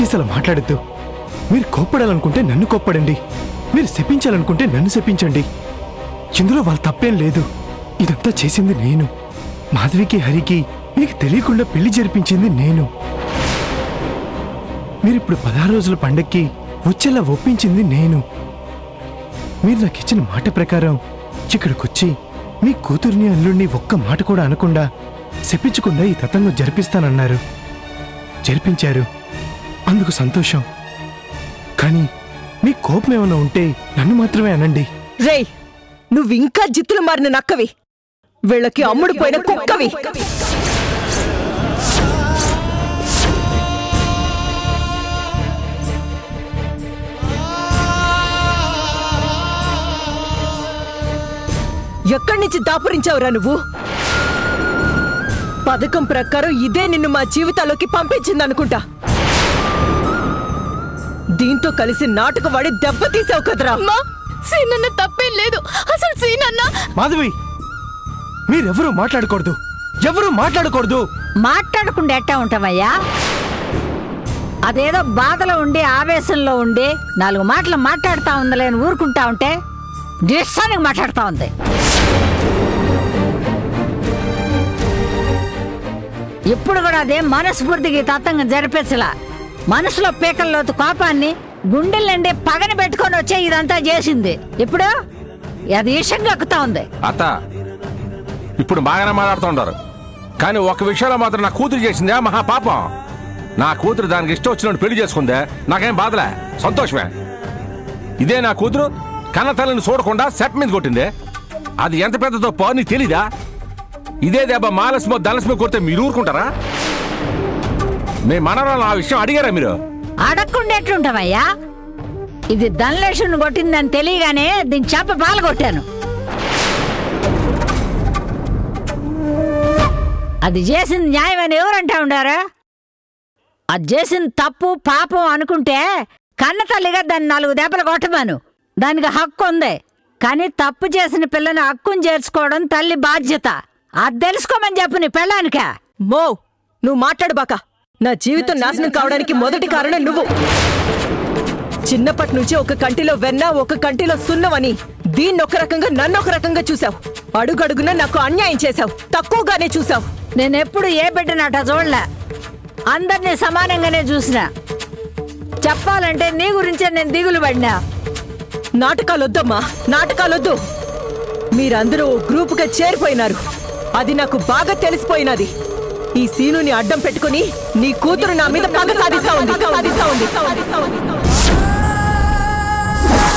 దయచేసి అలా మాట్లాడద్దు మీరు కోప్పడాలనుకుంటే నన్ను కోప్పడండి మీరు శపించాలనుకుంటే నన్ను శపించండి ఇందులో వాళ్ళ తప్పేం లేదు ఇదంతా చేసింది నేను మాధవికి హరికి మీకు తెలియకుండా పెళ్లి జరిపించింది నేను మీరిప్పుడు పదహారు రోజుల పండక్కి వచ్చేలా ఒప్పించింది నేను మీరు నాకు ఇచ్చిన మాట ప్రకారం ఇక్కడికొచ్చి మీ కూతుర్ని అల్లుడిని ఒక్క మాట కూడా అనకుండా శపించకుండా ఈ తతంగం జరిపిస్తానన్నారు జరిపించారు అందుకు సంతోషం కానీ మీ కోపం ఏమైనా ఉంటే నన్ను మాత్రమే అనండి రేయ్ నువ్వింకా జిత్తులు మారిన నక్కవి వీళ్ళకి అమ్ముడు పోయిన కుక్కవి ఎక్కడి నుంచి దాపురించావురా నువ్వు పథకం ప్రకారం ఇదే నిన్ను మా జీవితాల్లోకి పంపించిందనుకుంటా దీంతో కలిసి నాటకవాడి దెబ్బతీసావు కదరా అమ్మా సీనన్న తప్పేం లేదు అసలు సీనన్న మాధవి మీరెవరూ మాట్లాడకూడదు ఎవరూ మాట్లాడకూడదు మాట్లాడకుండా ఎట్టా ఉంటామయ్యా అదేదో బాధలో ఉండి ఆవేశంలో ఉండి నాలుగు మాటలు మాట్లాడుతా ఉందిలే అని ఊరుకుంటా ఉంటే నిస్సానికి మాట్లాడుతా ఉంది ఇప్పుడు కూడా అదే మనస్ఫూర్తికి ఈ తత్వంగా జరిపించలా మనసులో పీకల్లోతు కోపాన్ని గుండెల నిండి పగని పెట్టుకొని వచ్చే ఇదంతా చేసింది ఇప్పుడు అది ఈషంగా ఎక్కుతా ఉంది అత్త ఇప్పుడు బాగానే మాట్లాడుతుంటారు కానీ ఒక విషయంలో మాత్రం నా కూతురు చేసిందే మహా పాపం నా కూతురు దానికి ఇష్టం వచ్చినట్టు పెళ్లి చేసుకుందే నాకేం బాధలే సంతోషమే ఇదే నా కూతురు కన్న తల్లిని చూడకుండా సెట్ మీద కొట్టిందే అది ఎంత పెద్దదో పో నీకు తెలీదా ఇదే దెబ్బ మాలస్మో ధనస్మో కొడితే మీరు ఊరుకుంటారా మీ మనవరాలు ఆ విషయం అడిగారా మీరు అడగకుండా ఎట్లుంటావయ్యా ఇది ధనలక్ష్మిని కొట్టిందని తెలియగానే దీని చేప పాలు కొట్టాను అది చేసింది న్యాయమని ఎవరంటా ఉండారా అది చేసింది తప్పు పాపం అనుకుంటే కన్న తల్లిగా దాన్ని నాలుగు దెబ్బలు కొట్టమాను దానికి హక్కు ఉంది కానీ తప్పు చేసిన పిల్లని హక్కుని చేర్చుకోవడం తల్లి బాధ్యత అది తెలుసుకోమని చెప్పు నీ పెళ్ళానికా మో నువ్వు మాట్లాడు బాక నా జీవితం నాశనం కావడానికి మొదటి కారణం నువ్వు చిన్నప్పటి నుంచి ఒక కంటిలో వెన్న ఒక కంటిలో సున్నమని దీన్ని ఒక రకంగా నన్ను ఒక రకంగా చూసావు అడుగడుగున నాకు అన్యాయం చేశావు తక్కువగానే చూసావు నేనెప్పుడు ఏ బిడ్డనట చూడలే అందరినీ సమానంగానే చూసినా చెప్పాలంటే నీ గురించే నేను దిగులు పడినా నాటకాలొద్దమ్మా నాటకాలొద్దు మీరందరూ ఓ గ్రూపుగా చేరిపోయినారు అది నాకు బాగా తెలిసిపోయినది ఈ సీనుని అడ్డం పెట్టుకుని నీ కూతురు నా మీద పగ సాధిస్తా ఉంది సాధిస్తా ఉంది